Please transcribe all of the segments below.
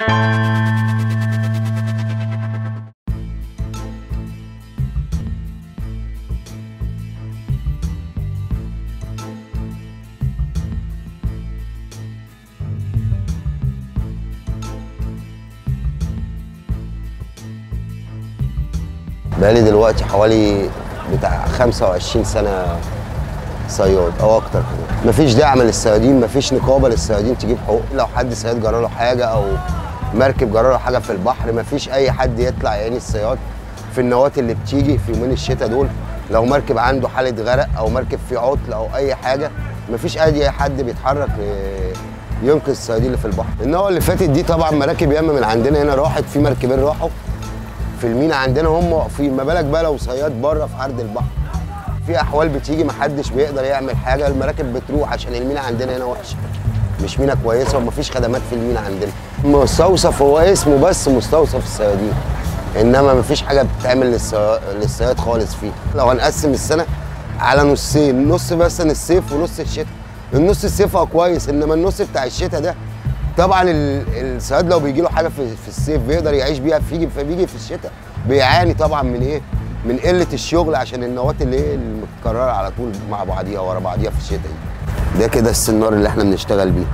بقالي دلوقتي حوالي بتاع 25 سنة صياد أو أكتر كمان مفيش دعم للصيادين مفيش نقابة للصيادين تجيب حقوق لو حد صياد جرى له حاجة أو مركب جرى له حاجة في البحر مفيش أي حد يطلع يعني الصياد في النوات اللي بتيجي في يومين الشتاء دول لو مركب عنده حالة غرق أو مركب فيه عطل أو أي حاجة مفيش أي حد بيتحرك ي- ينقذ الصيادين اللي في البحر النوة اللي فاتت دي طبعا مراكب ياما من عندنا هنا راحت في مركبين راحوا في المينا عندنا هم واقفين ما بالك بقى لو صياد بره في عرض البحر في احوال بتيجي محدش بيقدر يعمل حاجه المراكب بتروح عشان المينا عندنا هنا وحشه مش مينا كويسه ومفيش خدمات في المينا عندنا مستوصف هو اسمه بس مستوصف الصيادين انما مفيش حاجه بتتعمل للصيا- للصياد خالص فيه لو هنقسم السنه على نصين نص مثلا الصيف ونص الشتاء النص الصيف هو كويس انما النص بتاع الشتاء ده طبعا ال- الصياد لو بيجي له حاجه في, في الصيف بيقدر يعيش بيها فيجي فبيجي في الشتاء بيعاني طبعا من ايه؟ من قله الشغل عشان النواه اللي ايه المتكرره على طول مع بعضيها ورا بعضيها في الشتاء دي. ده كده السنار اللي احنا بنشتغل بيه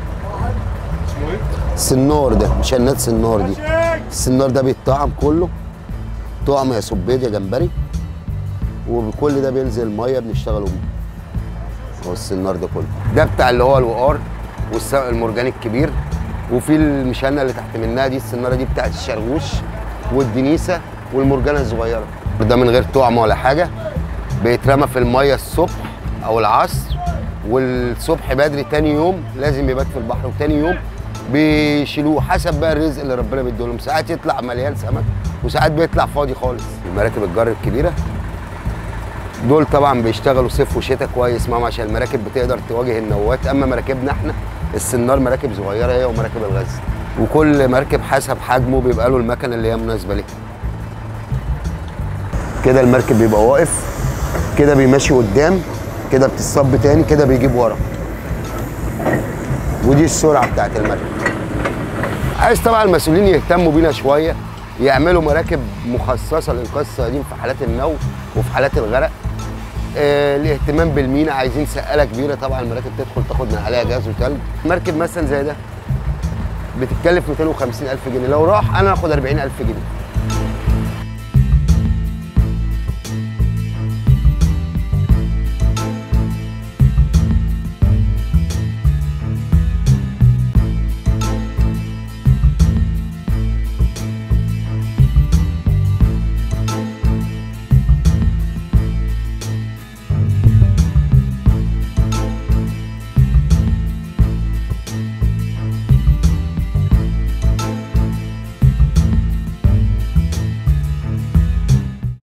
السنار ده مشنات سنار دي السنار ده بيتطعم كله طعم يا صبيط يا جمبري وبكل ده بينزل ميه بنشتغلوا بيه هو السنار ده كله ده بتاع اللي هو الوقار والمرجان الكبير وفي المشنه اللي تحت منها دي السناره دي بتاعت الشرغوش والدنيسه والمرجانه الصغيره ده من غير طعم ولا حاجه بيترمى في الميه الصبح او العصر والصبح بدري تاني يوم لازم يبات في البحر وتاني يوم بيشيلوه حسب بقى الرزق اللي ربنا بيديهولهم ساعات يطلع مليان سمك وساعات بيطلع فاضي خالص المراكب الجر الكبيره دول طبعا بيشتغلوا صيف وشتاء كويس معاهم عشان المراكب بتقدر تواجه النوات اما مراكبنا احنا السنار مراكب صغيره هي ومراكب الغزل وكل مركب حسب حجمه بيبقى له المكنه اللي هي مناسبه ليه كده المركب بيبقى واقف كده بيمشي قدام كده بتتصب تاني كده بيجيب ورا ودي السرعه بتاعت المركب عايز طبعا المسؤولين يهتموا بينا شويه يعملوا مراكب مخصصه لانقاذ الصيادين في حالات النو وفي حالات الغرق آه الاهتمام بالمينا عايزين سقاله كبيره طبعا المراكب تدخل تاخد من عليها جاز وتلج مركب مثلا زي ده بتتكلف 250 الف جنيه لو راح انا هاخد 40 الف جنيه